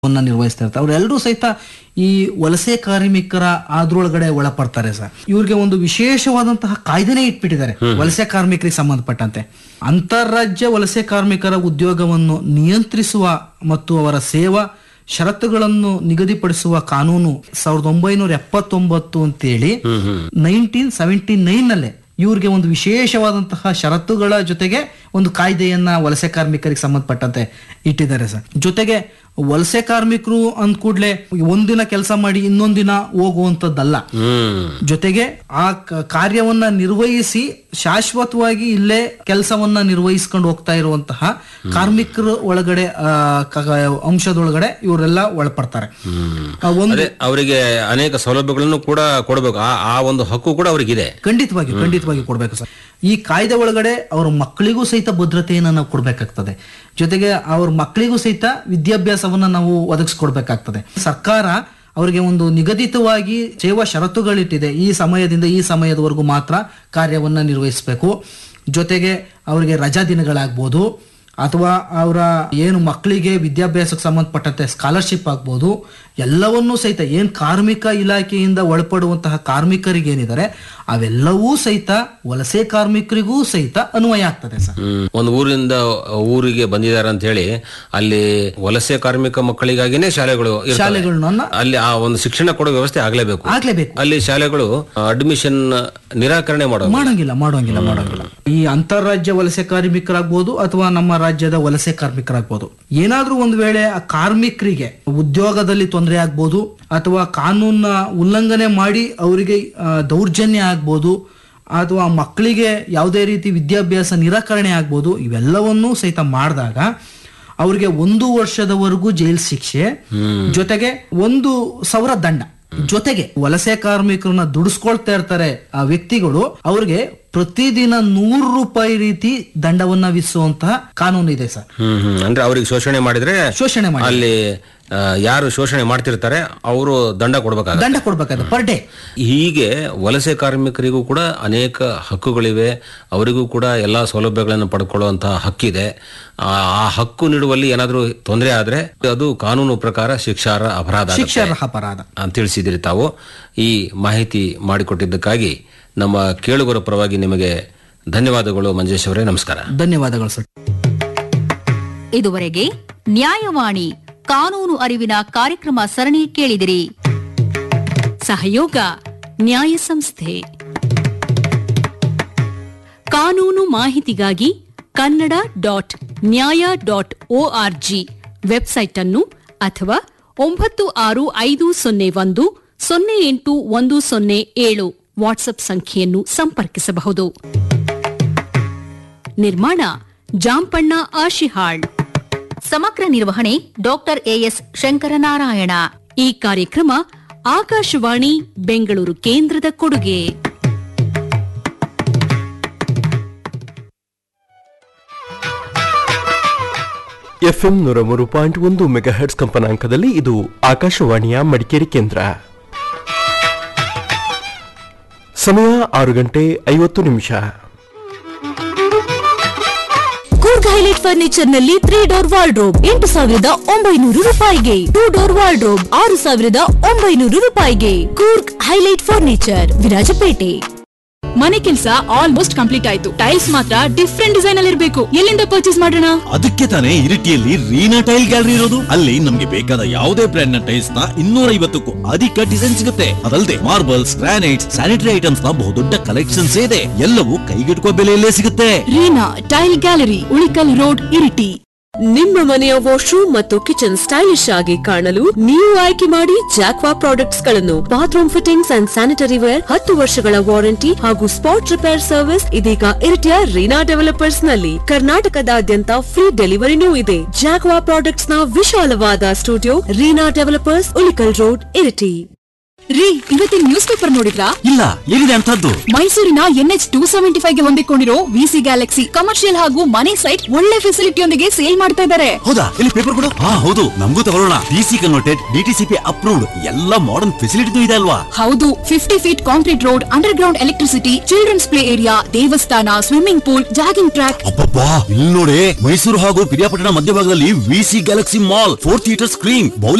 ವನ್ನ ನಿರ್ವಹಿಸ್ತಾ ಇರ್ತಾರೆ ಅವರೆಲ್ಲರೂ ಸಹಿತ ಈ ವಲಸೆ ಕಾರ್ಮಿಕರ ಅದ್ರೊಳಗಡೆ ಒಳಪಡ್ತಾರೆ ಸರ್ ಇವ್ರಿಗೆ ಒಂದು ವಿಶೇಷವಾದಂತಹ ಕಾಯ್ದೆನೇ ಇಟ್ಬಿಟ್ಟಿದ್ದಾರೆ ವಲಸೆ ಕಾರ್ಮಿಕರಿಗೆ ಸಂಬಂಧಪಟ್ಟಂತೆ ಅಂತಾರಾಜ್ಯ ವಲಸೆ ಕಾರ್ಮಿಕರ ಉದ್ಯೋಗವನ್ನು ನಿಯಂತ್ರಿಸುವ ಮತ್ತು ಅವರ ಸೇವಾ ಷರತ್ತುಗಳನ್ನು ನಿಗದಿಪಡಿಸುವ ಕಾನೂನು ಸಾವಿರದ ಒಂಬೈನೂರ ಎಪ್ಪತ್ತೊಂಬತ್ತು ಅಂತೇಳಿ ನೈನ್ಟೀನ್ ಸೆವೆಂಟಿ ನೈನ್ ನಲ್ಲೇ ಇವ್ರಿಗೆ ಒಂದು ವಿಶೇಷವಾದಂತಹ ಷರತ್ತುಗಳ ಜೊತೆಗೆ ಒಂದು ಕಾಯ್ದೆಯನ್ನ ವಲಸೆ ಕಾರ್ಮಿಕರಿಗೆ ಸಂಬಂಧಪಟ್ಟಂತೆ ಇಟ್ಟಿದ್ದಾರೆ ಸರ್ ಜೊತೆಗೆ ವಲಸೆ ಕಾರ್ಮಿಕರು ಅಂದ ಕೂಡಲೇ ಒಂದಿನ ಕೆಲಸ ಮಾಡಿ ಇನ್ನೊಂದಿನ ಹೋಗುವಂತದ್ದಲ್ಲ ಹ್ಮ್ ಜೊತೆಗೆ ಆ ಕ- ಕಾರ್ಯವನ್ನ ನಿರ್ವಹಿಸಿ ಶಾಶ್ವತವಾಗಿ ಇಲ್ಲೇ ಕೆಲಸವನ್ನ ನಿರ್ವಹಿಸ್ಕೊಂಡು ಹೋಗ್ತಾ ಇರುವಂತಹ ಕಾರ್ಮಿಕರು ಒಳಗಡೆ ಆ, ಕ- ಅಂಶದೊಳಗಡೆ ಇವರೆಲ್ಲ ಒಳಪಡ್ತಾರೆ ಆ, ಒಂದು ಅದೇ ಅವರಿಗೆ ಅನೇಕ ಸೌಲಭ್ಯಗಳನ್ನು ಕೂಡ ಕೊಡಬೇಕು ಆ ಆ ಒಂದು ಹಕ್ಕು ಕೂಡ ಅವರಿಗಿದೆ ಖಂಡಿತವಾಗಿ ಖಂಡಿತವಾಗಿ ಕೊಡ್ಬೇಕು ಸರ್ ಈ ಕಾಯ್ದೆ ಒಳಗಡೆ ಅವ್ರ ಮಕ್ಕಳಿಗೂ ಸಹಿತ ಭದ್ರತೆಯನ್ನ ನಾವು ಕೊಡ್ಬೇಕಾಗ್ತದೆ ಜೊತೆಗೆ ಅವ್ರ ಮಕ್ಕಳಿಗೂ ಸಹಿತ ವಿದ್ಯಾಭ್ಯಾಸವನ್ನ ನಾವು ಒದಗಿಸ್ಕೊಡ್ಬೇಕಾಗ್ತದೆ ಸರ್ಕಾರ ಅವರಿಗೆ ಒಂದು ನಿಗದಿತವಾಗಿ ಸೇವಾ ಷರತ್ತುಗಳಿಟ್ಟಿದೆ ಈ ಸಮಯದಿಂದ ಈ ಸಮಯದವರೆಗೂ ಮಾತ್ರ ಕಾರ್ಯವನ್ನ ನಿರ್ವಹಿಸಬೇಕು ಜೊತೆಗೆ ಅವರಿಗೆ ರಜಾ ದಿನಗಳಾಗ್ಬೋದು ಅಥವಾ ಅವರ ಏನು ಮಕ್ಕಳಿಗೆ ವಿದ್ಯಾಭ್ಯಾಸಕ್ಕೆ ಸಂಬಂಧಪಟ್ಟಂತೆ ಸ್ಕಾಲರ್ಶಿಪ್ ಆಗ್ಬೋದು ಎಲ್ಲವನ್ನೂ ಸಹಿತ ಏನು ಕಾರ್ಮಿಕ ಇಲಾಖೆಯಿಂದ ಒಳಪಡುವಂತಹ ಕಾರ್ಮಿಕರಿಗೆ ಏನಿದ್ದಾರೆ ಅವೆಲ್ಲವೂ ಸಹಿತ ವಲಸೆ ಕಾರ್ಮಿಕರಿಗೂ ಸಹಿತ ಅನ್ವಯ ಆಗ್ತದೆ ಸರ್ ಹ್ಮ್ ಒಂದು ಊರಿಂದ ಊರಿಗೆ ಬಂದಿದ್ದಾರೆ ಅಂತ ಹೇಳಿ ಅಲ್ಲಿ ವಲಸೆ ಕಾರ್ಮಿಕ ಮಕ್ಕಳಿಗಾಗಿನೇ ಶಾಲೆಗಳು ಇರ್ತವೆ. ಶಾಲೆಗಳನ್ನ ಅಲ್ಲಿ ಆ ಒಂದು ಶಿಕ್ಷಣ ಕೊಡೋ ವ್ಯವಸ್ಥೆ ಆಗ್ಲೇಬೇಕು ಆಗ್ಲೇಬೇಕು ಅಲ್ಲಿ ಶಾಲೆಗಳು ಅಡ್ಮಿಷನ್ ನಿರಾಕರಣೆ ಮಾಡೋದು ಮಾಡೋಂಗಿಲ್ಲ ಮಾಡೋಂಗಿಲ್ಲ ಮಾಡೋಂಗಿಲ್ಲ ಈ ಅಂತಾರಾಜ್ಯ ವಲಸೆ ಕಾರ್ಮಿಕರಾಗ್ಬೋದು ಅಥವಾ ನಮ್ಮ ರಾಜ್ಯದ ವಲಸೆ ಕಾರ್ಮಿಕರಾಗ್ಬೋದು ಏನಾದ್ರೂ ಒಂದು ವೇಳೆ ಆ ಕಾರ್ಮಿಕರಿಗೆ ಉದ್ಯೋಗದಲ್ಲಿ ತೊಂದರೆ ಆಗ್ಬೋದು ಅಥವಾ ಕಾನೂನ ಉಲ್ಲಂಘನೆ ಮಾಡಿ ಅವರಿಗೆ ಆ, ದೌರ್ಜನ್ಯ ಆಗ್ಬೋದು ಅಥವಾ ಮಕ್ಕಳಿಗೆ ಯಾವುದೇ ರೀತಿ ವಿದ್ಯಾಭ್ಯಾಸ ನಿರಾಕರಣೆ ಆಗ್ಬೋದು ಇವೆಲ್ಲವನ್ನೂ ಸಹಿತ ಮಾಡಿದಾಗ ಅವ್ರಿಗೆ ಒಂದು ವರ್ಷದವರೆಗೂ ಜೈಲ್ ಶಿಕ್ಷೆ ಜೊತೆಗೆ ಒಂದು ಸಾವಿರ ದಂಡ ಜೊತೆಗೆ ವಲಸೆ ಕಾರ್ಮಿಕರನ್ನ ದುಡಿಸ್ಕೊಳ್ತಾ ಇರ್ತಾರೆ ಆ ವ್ಯಕ್ತಿಗಳು ಅವ್ರಿಗೆ ಪ್ರತಿದಿನ ನೂರು ರೂಪಾಯಿ ರೀತಿ ದಂಡವನ್ನ ವಿಧಿಸುವಂತಹ ಕಾನೂನು ಇದೆ ಸರ್ ಹ್ಮ್ ಹ್ಮ್ ಅಂದ್ರೆ ಅವ್ರಿಗೆ ಶೋಷಣೆ ಮಾಡಿದ್ರೆ ಶೋಷಣೆ ಮಾಡಿ ಅಲ್ಲಿ ಆ, ಯಾರು ಶೋಷಣೆ ಮಾಡ್ತಿರ್ತಾರೆ ಅವರು ದಂಡ ಕೊಡ್ಬೇಕಾಗುತ್ತೆ ದಂಡ ಕೊಡ್ಬೇಕಾದ್ರೆ ಪರ್ ಡೇ ಹೀಗೆ ವಲಸೆ ಕಾರ್ಮಿಕರಿಗೂ ಕೂಡ ಅನೇಕ ಹಕ್ಕುಗಳಿವೆ ಅವರಿಗೂ ಕೂಡ ಎಲ್ಲ ಸೌಲಭ್ಯಗಳನ್ನು ಪಡ್ಕೊಳ್ಳುವಂತಹ ಹಕ್ಕಿದೆ ಆ ಆ ಹಕ್ಕು ನೀಡುವಲ್ಲಿ ಏನಾದರೂ ತೊಂದರೆ ಆದ್ರೆ ಅದು ಕಾನೂನು ಪ್ರಕಾರ ಶಿಕ್ಷಾರ್ಹ ಅಪರಾಧ ಆಗುತ್ತೆ ಶಿಕ್ಷಾರ್ಹ ಅಪರಾಧ ಅಂತ ತಿಳಿಸಿದಿರಿ ತಾವು ಈ ಮಾಹಿತಿ ಮಾಡಿಕೊಟ್ಟಿದ್ದಕ್ಕಾಗಿ ನಮ್ಮ ಕೇಳುಗರ ಪರವಾಗಿ ನಿಮಗೆ ಧನ್ಯವಾದಗಳು ಮಂಜೇಶ್ ಅವರೇ ನಮಸ್ಕಾರ ಧನ್ಯವಾದಗಳು ಸರ್ ಇದುವರೆಗೆ ನ್ಯಾಯವಾಣಿ ಕಾನೂನು ಅರಿವಿನ ಕಾರ್ಯಕ್ರಮ ಸರಣಿ ಕೇಳಿದಿರಿ ಸಹಯೋಗ ನ್ಯಾಯ ಸಂಸ್ಥೆ ಕಾನೂನು ಮಾಹಿತಿಗಾಗಿ Kannada dot Nyaya dot O R G website ಅನ್ನು ಅಥವಾ ಒಂಬತ್ತು ಆರು ಐದು ಸೊನ್ನೆ ಒಂದು ಸೊನ್ನೆ ಎಂಟು ಒಂದು ಸೊನ್ನೆ ಏಳು ವಾಟ್ಸ್ಆಪ್ ಸಂಖ್ಯೆಯನ್ನು ಸಂಪರ್ಕಿಸಬಹುದು ನಿರ್ಮಾಣ ಜಾಂಪಣ್ಣ ಆಶಿಹಾಳ್ ಸಮಗ್ರ ನಿರ್ವಹಣೆ ಡಾಕ್ಟರ್ ಎಎಸ್ ಶಂಕರನಾರಾಯಣ ಈ ಕಾರ್ಯಕ್ರಮ ಆಕಾಶವಾಣಿ ಬೆಂಗಳೂರು ಕೇಂದ್ರದ ಕೊಡುಗೆ ಎಫ್ಎಂ ನೂರ ಮೂರು ಪಾಯಿಂಟ್ ಒಂದು ಮೆಗಾಹೆಟ್ಸ್ ಕಂಪನಾಂಕದಲ್ಲಿ ಇದು ಆಕಾಶವಾಣಿಯ ಮಡಿಕೇರಿ ಕೇಂದ್ರ ಸಮಯ ಆರು ಗಂಟೆ ಐವತ್ತು ನಿಮಿಷ ಕೂರ್ಗ್ ಹೈಲೈಟ್ ಫರ್ನಿಚರ್ ನಲ್ಲಿ ತ್ರೀ ಡೋರ್ ವಾರ್ಡ್ರೋಬ್ ಎಂಟು ಸಾವಿರದ ಒಂಬೈನೂರು ರೂಪಾಯಿಗೆ ಟೂ ಡೋರ್ ವಾರ್ಡ್ರೋಬ್ ಆರು ಸಾವಿರದ ಒಂಬೈನೂರು ರೂಪಾಯಿಗೆ ಕೂರ್ಗ್ ಹೈಲೈಟ್ ಫರ್ನಿಚರ್ ವಿರಾಜಪೇಟೆ ಮನೆ ಕೆಲಸ ಆಲ್ಮೋಸ್ಟ್ ಕಂಪ್ಲೀಟ್ ಆಯ್ತು ಟೈಲ್ಸ್ ಮಾತ್ರ ಡಿಫ್ರೆಂಟ್ ಡಿಸೈನ್ ಅಲ್ಲಿ ಇರಬೇಕು ಎಲ್ಲಿಂದ ಪರ್ಚೇಸ್ ಮಾಡೋಣ ಅದಕ್ಕೆ ತಾನೇ ಇರಿಟಿಯಲ್ಲಿ ರೀನಾ ಟೈಲ್ ಗ್ಯಾಲರಿ ಇರೋದು ಅಲ್ಲಿ ನಮ್ಗೆ ಬೇಕಾದ ಯಾವುದೇ ಬ್ರ್ಯಾಂಡ್ ನ ಟೈಲ್ಸ್ ನ ಇನ್ನೂರ ಐವತ್ತಕ್ಕೂ ಅಧಿಕ ಡಿಸೈನ್ ಸಿಗುತ್ತೆ ಅದಲ್ಲದೆ ಮಾರ್ಬಲ್ಸ್ ಗ್ರಾನೈಟ್ಸ್ ಸ್ಯಾನಿಟರಿ ಐಟಮ್ಸ್ ನ ಬಹುದೊಡ್ಡ ಕಲೆಕ್ಷನ್ಸ್ ಇದೆ ಎಲ್ಲವೂ ಕೈಗೆಟುಕುವ ಬೆಲೆಯಲ್ಲೇ ಸಿಗುತ್ತೆ Reena tile gallery Ulikkal road Iritty ನಿಮ್ಮ ಮನೆಯ ವಾಶ್ರೂಮ್ ಮತ್ತು ಕಿಚನ್ ಸ್ಟೈಲಿಶ್ ಆಗಿ ಕಾಣಲು ನೀವು ಆಯ್ಕೆ ಮಾಡಿ ಜಾಕ್ವಾ ಪ್ರಾಡಕ್ಟ್ಸ್ ಗಳನ್ನು bathroom fittings and sanitary ware ಹತ್ತು ವರ್ಷಗಳ ವಾರಂಟಿ ಹಾಗೂ ಸ್ಪಾಟ್ ರಿಪೇರ್ ಸರ್ವಿಸ್ ಇದೀಗ ಇರಿಟಿಯ ರೀನಾ ಡೆವಲಪರ್ಸ್ ನಲ್ಲಿ ಕರ್ನಾಟಕದಾದ್ಯಂತ ಫ್ರೀ ಡೆಲಿವರಿನೂ ಇದೆ ಜಾಕ್ವಾ ಪ್ರಾಡಕ್ಟ್ಸ್ ನ ವಿಶಾಲವಾದ studio Reena developers Ulikkal road Iritty ರೀ ಇವತ್ತಿನ ನ್ಯೂಸ್ ಪೇಪರ್ ನೋಡಿದ್ರಾ ಇಲ್ಲ ಏನಿದೆ ಅಂತದ್ದು ಮೈಸೂರಿನ ಎನ್ಎಚ್ ಟೂ ಸೆವೆಂಟಿ ಫೈವ್ ಗೆ ಹೊಂದಿಕೊಂಡಿರೋ ವಿಸಿ ಗ್ಯಾಲಕ್ಸಿ ಕಮರ್ಷಿಯಲ್ ಹಾಗೂ ಮನೆ ಸೈಟ್ ಒಳ್ಳೆ ಫೆಸಿಲಿಟಿಯೊಂದಿಗೆ ಸೇಲ್ ಮಾಡ್ತಾ ಇದ್ದಾರೆ ಹೌದಾ ಇಲ್ಲಿ ಪೇಪರ್ ಕೊಡು ಹಾ ಹೌದು ನಮಗೂ ತಗೊಳ್ಳೋಣ ಡಿಸಿ ಕನ್ವರ್ಟೆಡ್ ಡಿಟಿಸಿಪಿ ಅಪ್ರೂವ್ಡ್ ಎಲ್ಲ ಮಾಡರ್ನ್ ಫೆಸಿಲಿಟಿ ಇದೆ ಅಲ್ವಾ ಹೌದು fifty feet concrete road underground electricity children's play area ದೇವಸ್ಥಾನ ಸ್ವಿಮ್ಮಿಂಗ್ ಪೂಲ್ ಜಾಗಿಂಗ್ ಟ್ರ್ಯಾಕ್ ಅಬ್ಬಬ್ಬಾ ಇಲ್ಲಿ ನೋಡಿ ಮೈಸೂರು ಹಾಗೂ ಪಿರಿಯಾಪಟ್ಟಣ ಮಧ್ಯಭಾಗದಲ್ಲಿ VC Galaxy Mall four theatre screen